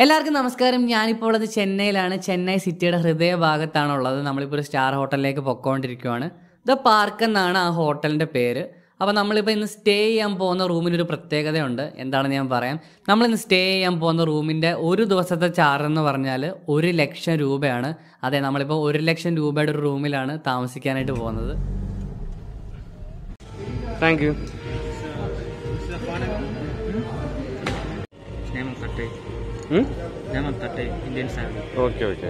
എല്ലാവർക്കും നമസ്കാരം ഞാനിപ്പോൾ ഉള്ളത് ചെന്നൈയിലാണ് ചെന്നൈ സിറ്റിയുടെ ഹൃദയഭാഗത്താണ് ഉള്ളത് നമ്മളിപ്പോൾ ഒരു സ്റ്റാർ ഹോട്ടലിലേക്ക് പൊക്കോണ്ടിരിക്കുവാണ് ദ പാർക്ക് എന്നാണ് ആ ഹോട്ടലിൻ്റെ പേര് അപ്പോൾ നമ്മളിപ്പോൾ ഇന്ന് സ്റ്റേ ചെയ്യാൻ പോകുന്ന റൂമിനൊരു പ്രത്യേകതയുണ്ട് എന്താണെന്ന് ഞാൻ പറയാം നമ്മളിന്ന് സ്റ്റേ ചെയ്യാൻ പോകുന്ന റൂമിൻ്റെ ഒരു ദിവസത്തെ ചാർജ് എന്ന് പറഞ്ഞാൽ ഒരു ലക്ഷം രൂപയാണ് അതെ നമ്മളിപ്പോൾ ഒരു ലക്ഷം രൂപയുടെ ഒരു റൂമിലാണ് താമസിക്കാനായിട്ട് പോകുന്നത് thank you Name Tarte. Name Tarte, Indian family. Okay okay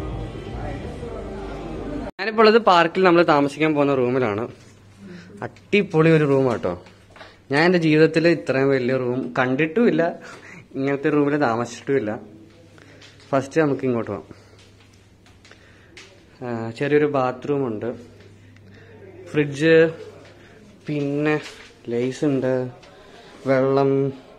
ഞാനിപ്പോൾ ഉള്ളത് പാർക്കിൽ നമ്മൾ താമസിക്കാൻ പോകുന്ന റൂമിലാണ് അടിപൊളി ഒരു റൂം കേട്ടോ ഞാൻ എൻ്റെ ജീവിതത്തിൽ ഇത്രയും വലിയ റൂം കണ്ടിട്ടുമില്ല ഇങ്ങനത്തെ റൂമിൽ താമസിച്ചിട്ടുമില്ല ഫസ്റ്റ് നമുക്ക് ഇങ്ങോട്ട് പോകാം ആ, ചെറിയൊരു ബാത്റൂം ഉണ്ട് ഫ്രിഡ്ജ് പിന്നെ ലേസ് ഉണ്ട് വെള്ളം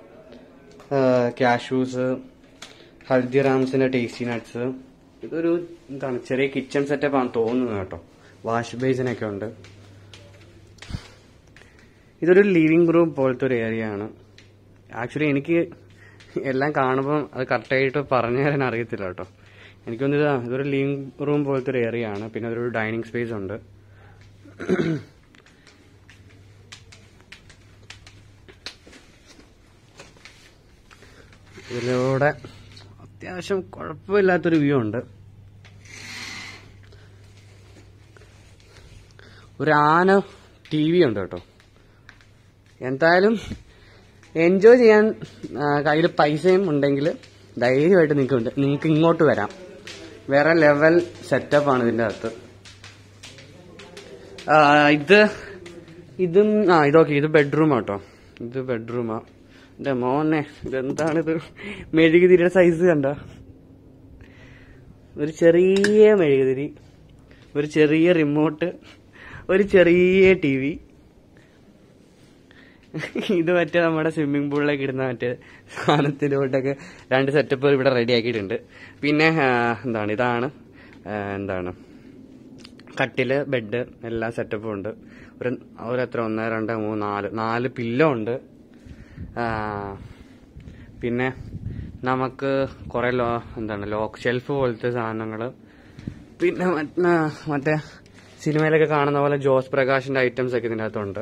കാഷ്യൂസ് ഹൽദിറാംസിന്റെ ടേസ്റ്റി നട്ട്സ് ഇതൊരു എന്താണ് ചെറിയ കിച്ചൺ സെറ്റപ്പ് ആണ് തോന്നുന്നത് കേട്ടോ വാഷ് ബേസിനൊക്കെ ഉണ്ട് ഇതൊരു ലിവിംഗ് റൂം പോലത്തെ ഒരു ഏരിയ ആണ് ആക്ച്വലി എനിക്ക് എല്ലാം കാണുമ്പോൾ അത് കറക്റ്റായിട്ട് പറഞ്ഞു തരാൻ അറിയത്തില്ല കേട്ടോ എനിക്കൊന്ന് ഇതാ ഇതൊരു ലിവിംഗ് റൂം പോലത്തെ ഒരു ഏരിയ ആണ് പിന്നെ അതൊരു ഡൈനിങ് സ്പേസ് ഉണ്ട് ഇതിലൂടെ അത്യാവശ്യം കുഴപ്പമില്ലാത്തൊരു വ്യൂ ഉണ്ട് ഒരു ആന ടി വി ഉണ്ട് കേട്ടോ എന്തായാലും എൻജോയ് ചെയ്യാൻ കയ്യിൽ പൈസയും ഉണ്ടെങ്കിൽ ധൈര്യമായിട്ട് നിങ്ങൾക്ക് നിങ്ങൾക്ക് ഇങ്ങോട്ട് വരാം വേറെ ലെവൽ സെറ്റപ്പാണ് ഇതിൻ്റെ അകത്ത് ആ, ഇത് ഇതും ആ ഇതൊക്കെ ഇത് ബെഡ്റൂം കേട്ടോ ഇത് ബെഡ്റൂമാ എന്റെ മോനെ ഇതെന്താണിത് മെഴുകുതിരിയുടെ സൈസ് കണ്ട ഒരു ചെറിയ മെഴുകുതിരി ഒരു ചെറിയ റിമോട്ട് ഒരു ചെറിയ ടി വി ഇത് മറ്റേ നമ്മുടെ സ്വിമ്മിംഗ് പൂളിലേക്ക് ഇടുന്ന മറ്റേ സാധനത്തിലോട്ടൊക്കെ രണ്ട് സെറ്റപ്പ് ഇവിടെ റെഡി ആക്കിയിട്ടുണ്ട് പിന്നെ ആ, എന്താണ് ഇതാണ് ആ, എന്താണ് കട്ടില് ബെഡ് എല്ലാ സെറ്റപ്പും ഉണ്ട് ഒരു ഒരു എത്ര ഒന്ന് രണ്ട് മൂന്ന് നാല് നാല് പില്ലോ ഉണ്ട് ആ, പിന്നെ നമുക്ക് കുറെ ലോ എന്താണ് ലോക്ക് ഷെൽഫ് പോലത്തെ സാധനങ്ങൾ പിന്നെ മറ്റേ മറ്റേ സിനിമയിലൊക്കെ കാണുന്ന പോലെ ജോസ് പ്രകാശിന്റെ ഐറ്റംസ് ഒക്കെ ഇതിൻ്റെ അകത്തുണ്ട്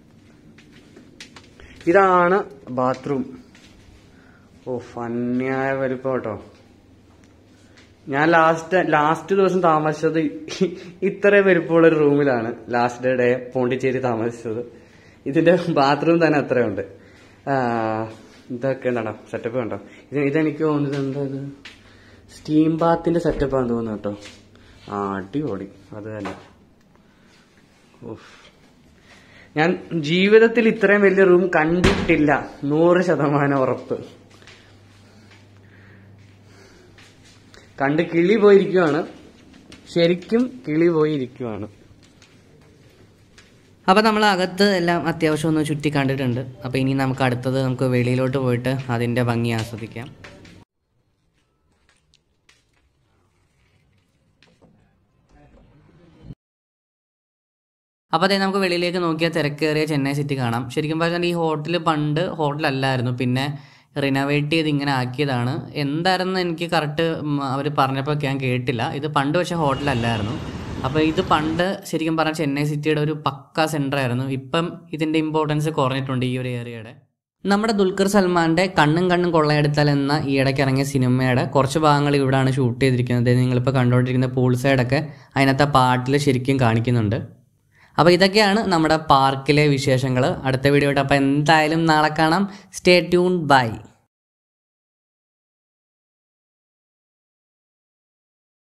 ഇതാണ് ബാത്റൂം ഓ ഫന്യായ വലുപ്പം കേട്ടോ ഞാൻ ലാസ്റ്റ് ലാസ്റ്റ് ദിവസം താമസിച്ചത് ഇത്ര വലുപ്പമുള്ള ഒരു റൂമിലാണ് ലാസ്റ്റ് ഡേ പോണ്ടിച്ചേരി താമസിച്ചത് ഇതിന്റെ ബാത്റൂം തന്നെ അത്രയുണ്ട് ആ, ഇതൊക്കെ എന്താണ് സെറ്റപ്പ് കണ്ടോ ഇത് ഇതെനിക്ക് തോന്നുന്നത് എന്താ ഇത് സ്റ്റീം ബാത്തിന്റെ സെറ്റപ്പാന്ന് തോന്നുന്നു കേട്ടോ ആ അടിപൊളി അത് തന്നെ ഉഫ്. ഞാൻ ജീവിതത്തിൽ ഇത്രയും വലിയ റൂം കണ്ടിട്ടില്ല നൂറ് ശതമാനം ഉറപ്പ് കണ്ട് കിളി പോയിരിക്കുവാണ് ശരിക്കും കിളി പോയിരിക്കുവാണ് അപ്പോൾ നമ്മൾ അകത്ത് എല്ലാം അത്യാവശ്യം ഒന്ന് ചുറ്റി കണ്ടിട്ടുണ്ട് അപ്പോൾ ഇനി നമുക്ക് അടുത്തത് നമുക്ക് വെളിയിലോട്ട് പോയിട്ട് അതിൻ്റെ ഭംഗി ആസ്വദിക്കാം അപ്പോൾ അതേ നമുക്ക് വെളിയിലേക്ക് നോക്കിയാൽ തിരക്കേറിയ ചെന്നൈ സിറ്റി കാണാം ശരിക്കും പറഞ്ഞാൽ ഈ ഹോട്ടൽ പണ്ട് ഹോട്ടലല്ലായിരുന്നു പിന്നെ റിനോവേറ്റ് ചെയ്ത് ഇങ്ങനെ ആക്കിയതാണ് എന്തായിരുന്നു എനിക്ക് കറക്റ്റ് അവർ പറഞ്ഞപ്പോൾ ഞാൻ കേട്ടില്ല ഇത് പണ്ട് പക്ഷേ ഹോട്ടലല്ലായിരുന്നു അപ്പോൾ ഇത് പണ്ട് ശരിക്കും പറഞ്ഞാൽ ചെന്നൈ സിറ്റിയുടെ ഒരു പക്ക സെൻറ്റർ ആയിരുന്നു ഇപ്പം ഇതിൻ്റെ ഇമ്പോർട്ടൻസ് കുറഞ്ഞിട്ടുണ്ട് ഈ ഒരു ഏരിയയുടെ നമ്മുടെ ദുൽഖർ സൽമാന്റെ കണ്ണും കണ്ണും കൊള്ളയെടുത്താൽ എന്ന ഈ ഇടയ്ക്ക് ഇറങ്ങിയ സിനിമയുടെ കുറച്ച് ഭാഗങ്ങൾ ഇവിടെയാണ് ഷൂട്ട് ചെയ്തിരിക്കുന്നത് നിങ്ങളിപ്പോൾ കണ്ടുകൊണ്ടിരിക്കുന്ന പൂൾ സൈഡൊക്കെ അതിനകത്തെ പാട്ടിൽ ശരിക്കും കാണിക്കുന്നുണ്ട് അപ്പോൾ ഇതൊക്കെയാണ് നമ്മുടെ പാർക്കിലെ വിശേഷങ്ങൾ അടുത്ത വീഡിയോ ആയിട്ട് അപ്പോൾ എന്തായാലും നാളെ കാണാം സ്റ്റേ ട്യൂൺ ബൈ